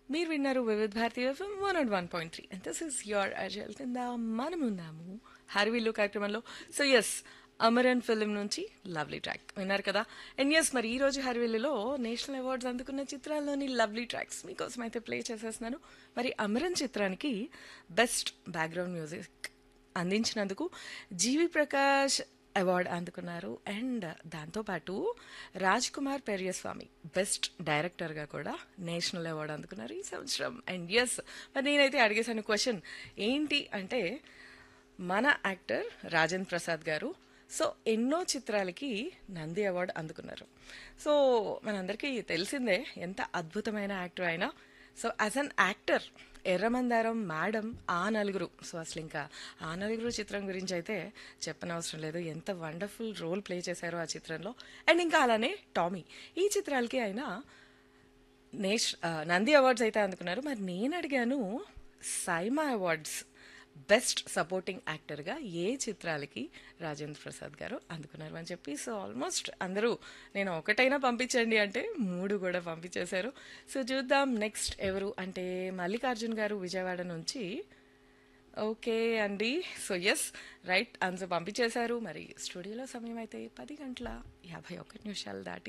మీరు విన్నారు వివిధ భారతీయ FM one and one point three and this is your Ajal కింద మనం ఉన్నాము హర్విల్లు కార్యక్రమంలో సో ఎస్ అమరన్ ఫిలిం నుంచి లవ్లీ ట్రాక్ విన్నారు కదా అండ్ ఎస్ మరి ఈ రోజు హర్విల్లులో నేషనల్ అవార్డ్స్ అందుకున్న చిత్రాల్లోని లవ్లీ ట్రాక్స్ మీకోసం అయితే ప్లే చేసేస్తున్నాను మరి అమరన్ చిత్రానికి బెస్ట్ బ్యాక్గ్రౌండ్ మ్యూజిక్ అందించినందుకు జీవి ప్రకాష్ అవార్డ్ అందుకున్నారు అండ్ దాంతోపాటు రాజ్ కుమార్ పెరియస్వామి బెస్ట్ డైరెక్టర్గా కూడా నేషనల్ అవార్డు అందుకున్నారు ఈ సంవత్సరం అండ్ ఎస్ మరి నేనైతే అడిగేశాను క్వశ్చన్ ఏంటి అంటే మన యాక్టర్ రాజేంద్ర ప్రసాద్ గారు సో ఎన్నో చిత్రాలకి నంది అవార్డు అందుకున్నారు సో మనందరికీ తెలిసిందే ఎంత అద్భుతమైన యాక్టర్ అయినా so as an actor Erramandaram madam ఆ నలుగురు సో అసలు ఇంకా ఆ నలుగురు చిత్రం గురించి అయితే చెప్పనవసరం లేదు ఎంత వండర్ఫుల్ రోల్ ప్లే చేశారో ఆ చిత్రంలో అండ్ ఇంకా అలానే టామీ ఈ చిత్రాలకి ఆయన నేష్ ఆ, నంది అవార్డ్స్ అయితే అందుకున్నారు మరి నేను అడిగాను సైమా అవార్డ్స్ బెస్ట్ సపోర్టింగ్ యాక్టర్గా ఏ చిత్రాలకి రాజేంద్ర ప్రసాద్ గారు అందుకున్నారు అని చెప్పి సో ఆల్మోస్ట్ అందరూ నేను ఒకటైనా పంపించండి అంటే మూడు కూడా పంపించేశారు సో చూద్దాం నెక్స్ట్ ఎవరు అంటే మల్లికార్జున్ గారు విజయవాడ నుంచి ఓకే అండి సో ఎస్ రైట్ ఆన్సర్ పంపించేశారు మరి స్టూడియోలో సమయం అయితే పది గంటల యాభై ఒకటి నిమిషాలు దాటి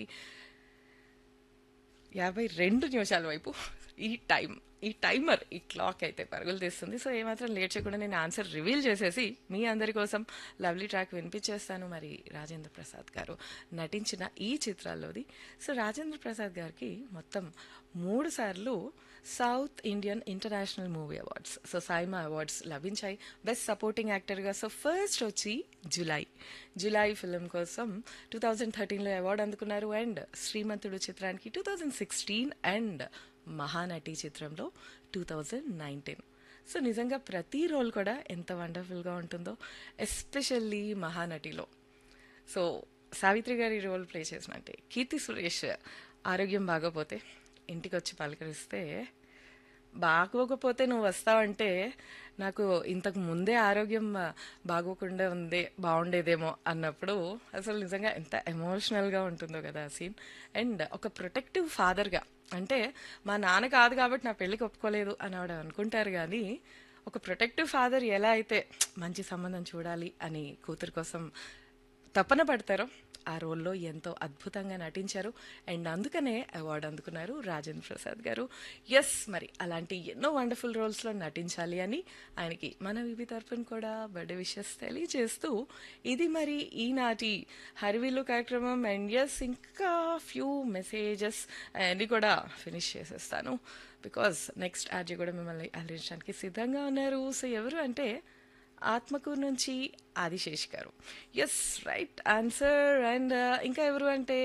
యాభై రెండు నిమిషాల వైపు ఈ టైం ఈ టైమర్ ఈ క్లాక్ అయితే పరుగులు తీస్తుంది సో ఏమాత్రం లేట్ చేయకుండా నేను ఆన్సర్ రివీల్ చేసేసి మీ అందరి కోసం లవ్లీ ట్రాక్ వినిపించేస్తాను మరి రాజేంద్ర ప్రసాద్ గారు నటించిన ఈ చిత్రాల్లోది సో రాజేంద్ర ప్రసాద్ గారికి మొత్తం మూడు సార్లు South Indian International Movie Awards so SIIMA awards లభించాయి బెస్ట్ సపోర్టింగ్ యాక్టర్గా సో ఫస్ట్ వచ్చి జులై జులై ఫిలిం కోసం టూ థౌజండ్ థర్టీన్లో అవార్డు అందుకున్నారు అండ్ శ్రీమంతుడు చిత్రానికి two thousand sixteen and Mahanati చిత్రంలో టూ థౌజండ్ నైన్టీన్ సో నిజంగా ప్రతి రోల్ కూడా ఎంత వండర్ఫుల్గా ఉంటుందో ఎస్పెషల్లీ మహానటిలో సో సావిత్రి గారి రోల్ ప్లే చేసినట్టే కీర్తి సురేష్ ఆరోగ్యం బాగోపోతే ఇంటికి వచ్చి పలకరిస్తే బాగోకపోతే నువ్వు వస్తావంటే నాకు ఇంతకు ముందే ఆరోగ్యం బాగోకుండా ఉంది బాగుండేదేమో అన్నప్పుడు అసలు నిజంగా ఎంత ఎమోషనల్గా ఉంటుందో కదా ఆ సీన్ అండ్ ఒక ప్రొటెక్టివ్ ఫాదర్గా అంటే మా నాన్న కాదు కాబట్టి నా పెళ్ళికి ఒప్పుకోలేదు అని ఆవిడ అనుకుంటారు కానీ ఒక ప్రొటెక్టివ్ ఫాదర్ ఎలా అయితే మంచి సంబంధం చూడాలి అని కూతురు కోసం తపన పడతారో ఆ రోల్లో ఎంతో అద్భుతంగా నటించారు అండ్ అందుకనే అవార్డు అందుకున్నారు రాజేంద్ర ప్రసాద్ గారు ఎస్ మరి అలాంటి ఎన్నో వండర్ఫుల్ రోల్స్లో నటించాలి అని ఆయనకి మన వివి తరఫున కూడా బర్త్డే విషెస్ తెలియజేస్తూ ఇది మరి ఈనాటి హరివిల్లు కార్యక్రమం అండ్ ఎస్ ఇంకా ఫ్యూ మెసేజెస్ అన్నీ కూడా ఫినిష్ చేసేస్తాను బికాస్ నెక్స్ట్ ఆర్జీ కూడా మిమ్మల్ని అలరించడానికి సిద్ధంగా ఉన్నారు సో ఎవరు అంటే ఆత్మకూరు నుంచి ఆదిశేష్ గారు ఎస్ రైట్ ఆన్సర్ అండ్ ఇంకా ఎవరు అంటే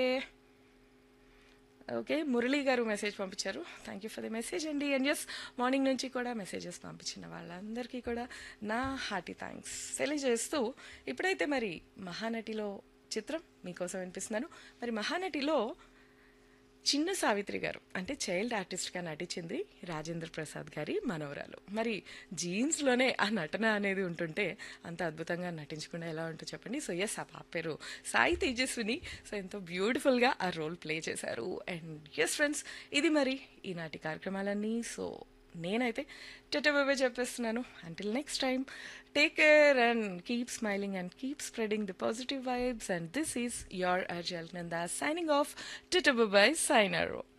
ఓకే మురళీ గారు మెసేజ్ పంపించారు thank you for the message అండి అండ్ ఎస్ మార్నింగ్ నుంచి కూడా మెసేజెస్ పంపించిన వాళ్ళందరికీ కూడా నా హార్టీ థ్యాంక్స్ తెలియజేస్తూ ఇప్పుడైతే మరి మహానటిలో చిత్రం మీకోసం వినిపిస్తున్నాను మరి మహానటిలో చిన్న సావిత్రి గారు అంటే చైల్డ్ ఆర్టిస్ట్గా నటించింది రాజేంద్ర ప్రసాద్ గారి మనవరాలు మరి జీన్స్లోనే ఆ నటన అనేది ఉంటుంటే అంత అద్భుతంగా నటించకుండా ఎలా ఉంటుందో చెప్పండి సో ఎస్ ఆ పాప పేరు సాయి తేజస్విని సో ఎంతో బ్యూటిఫుల్గా ఆ రోల్ ప్లే చేశారు అండ్ ఎస్ ఫ్రెండ్స్ ఇది మరి ఈనాటి కార్యక్రమాలన్నీ సో నేనైతే టెటబాబే చెప్పేస్తున్నాను until next time take care and keep smiling and keep spreading the positive vibes and this is your Arjal Nanda signing off టెటబాబై సైనర్